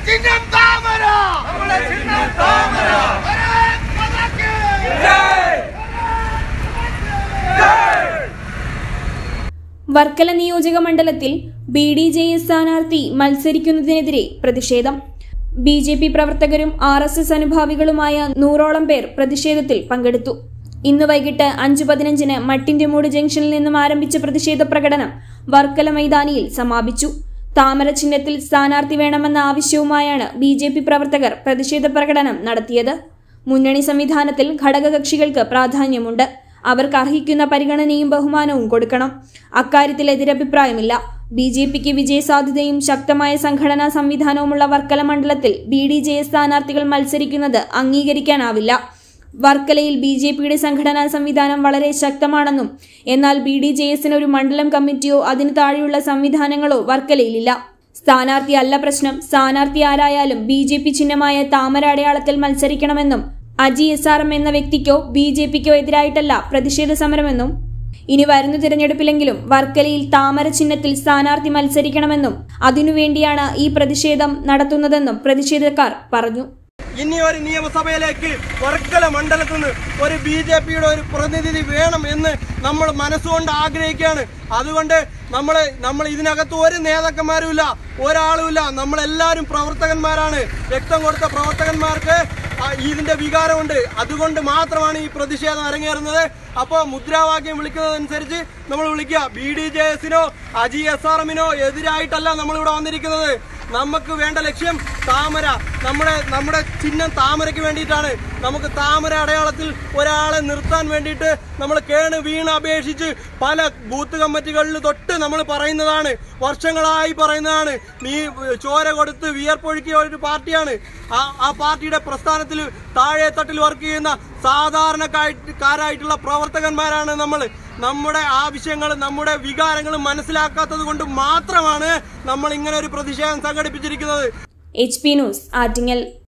ചിഹ്നം താമര നമ്മുടെ ചിഹ്നം താമര വർക്കല നിയോജക മണ്ഡലത്തിൽ ബി ഡി ജെ എസ് സ്ഥാനാർത്ഥി മത്സരിക്കുന്നതിനെതിരെ പ്രതിഷേധം ബി ജെ പി പ്രവർത്തകരും ആർ എസ് എസ് അനുഭാവികളുമായ നൂറോളം പേർ പ്രതിഷേധത്തിൽ പങ്കെടുത്തു ഇന്ന് വൈകിട്ട് അഞ്ചു പതിനഞ്ചിന് മട്ടിന്റെമൂട് ജംഗ്ഷനിൽ നിന്നും ആരംഭിച്ച പ്രതിഷേധ പ്രകടനം വർക്കല മൈതാനിയിൽ സമാപിച്ചു താമര ചിഹ്നത്തിൽ സ്ഥാനാർത്ഥി വേണമെന്ന ആവശ്യവുമായാണ് ബി ജെ പി പ്രവർത്തകർ പ്രതിഷേധ പ്രകടനം നടത്തിയത് മുന്നണി സംവിധാനത്തിൽ ഘടകകക്ഷികൾക്ക് പ്രാധാന്യമുണ്ട് അവർക്ക് അർഹിക്കുന്ന പരിഗണനയും ബഹുമാനവും കൊടുക്കണം അക്കാര്യത്തിൽ എതിരഭിപ്രായമില്ല ബി ജെ പിക്ക് വിജയസാധ്യതയും ശക്തമായ സംഘടനാ സംവിധാനവുമുള്ള വർക്കല മണ്ഡലത്തിൽ ബി ഡി ജെ എസ് സ്ഥാനാർത്ഥികൾ മത്സരിക്കുന്നത് അംഗീകരിക്കാനാവില്ല വർക്കലയിൽ ബി ജെ പിയുടെ സംഘടനാ സംവിധാനം വളരെ ശക്തമാണെന്നും എന്നാൽ ബി ഡി ജെ എസിന് ഒരു മണ്ഡലം കമ്മിറ്റിയോ അതിന് താഴെയുള്ള സംവിധാനങ്ങളോ വർക്കലയിലില്ല സ്ഥാനാർത്ഥി അല്ല പ്രശ്നം സ്ഥാനാർത്ഥി ആരായാലും ബി ജെ പി ചിഹ്നമായ താമര അടയാളത്തിൽ മത്സരിക്കണമെന്നും അജി എസ് ആർ എം എന്ന വ്യക്തിക്കോ ബി ജെ പിക്കോ എതിരായിട്ടല്ല പ്രതിഷേധ സമരമെന്നും ഇനി വരുന്ന തിരഞ്ഞെടുപ്പിലെങ്കിലും വർക്കലയിൽ താമര ചിഹ്നത്തിൽ സ്ഥാനാർത്ഥി മത്സരിക്കണമെന്നും അതിനുവേണ്ടിയാണ് ഈ പ്രതിഷേധം നടത്തുന്നതെന്നും പ്രതിഷേധക്കാർ പറഞ്ഞു ഇനി ഒരു നിയമസഭയിലേക്ക് വർക്കല മണ്ഡലത്തിൽ നിന്ന് ഒരു ബി ജെ പിയുടെ ഒരു പ്രതിനിധി വേണം എന്ന് നമ്മൾ മനസ്സുകൊണ്ട് ആഗ്രഹിക്കുകയാണ് അതുകൊണ്ട് നമ്മൾ നമ്മൾ ഇതിനകത്ത് ഒരു നേതാക്കന്മാരുമില്ല ഒരാളുമില്ല നമ്മളെല്ലാവരും പ്രവർത്തകന്മാരാണ് രക്തം കൊടുത്ത പ്രവർത്തകന്മാർക്ക് ആ, ഇതിന്റെ വികാരമുണ്ട് അതുകൊണ്ട് മാത്രമാണ് ഈ പ്രതിഷേധം അരങ്ങേറുന്നത് അപ്പോൾ മുദ്രാവാക്യം വിളിക്കുന്നതനുസരിച്ച് നമ്മൾ വിളിക്കുക ബി ഡി ജെ എസിനോ അജി എസ് ആർ എമ്മിനോ എതിരായിട്ടല്ല നമ്മളിവിടെ വന്നിരിക്കുന്നത് നമുക്ക് വേണ്ട ലക്ഷ്യം താമര നമ്മുടെ നമ്മുടെ ചിഹ്നം താമരയ്ക്ക് വേണ്ടിയിട്ടാണ് നമുക്ക് താമര അടയാളത്തിൽ ഒരാളെ നിർത്താൻ വേണ്ടിയിട്ട് നമ്മൾ കേണ് വീണ് അപേക്ഷിച്ച് പല ബൂത്ത് കമ്മിറ്റികളിൽ തൊട്ട് നമ്മൾ പറയുന്നതാണ് വർഷങ്ങളായി പറയുന്നതാണ് നീ ചോര കൊടുത്ത് വിയർപ്പൊഴുക്കിയ ഒരു പാർട്ടിയാണ് ആ ആ പാർട്ടിയുടെ പ്രസ്ഥാനത്തിൽ താഴെ തട്ടിൽ വർക്ക് ചെയ്യുന്ന സാധാരണക്കാരായിട്ടുള്ള പ്രവർത്തകന്മാരാണ് നമ്മൾ നമ്മുടെ ആവശ്യങ്ങൾ നമ്മുടെ വികാരങ്ങൾ മനസ്സിലാക്കാത്തത് കൊണ്ട് മാത്രമാണ് നമ്മൾ ഇങ്ങനെ ഒരു പ്രതിഷേധം സംഘടിപ്പിച്ചിരിക്കുന്നത് എച്ച് പി ന്യൂസ് ആറ്റിങ്ങൽ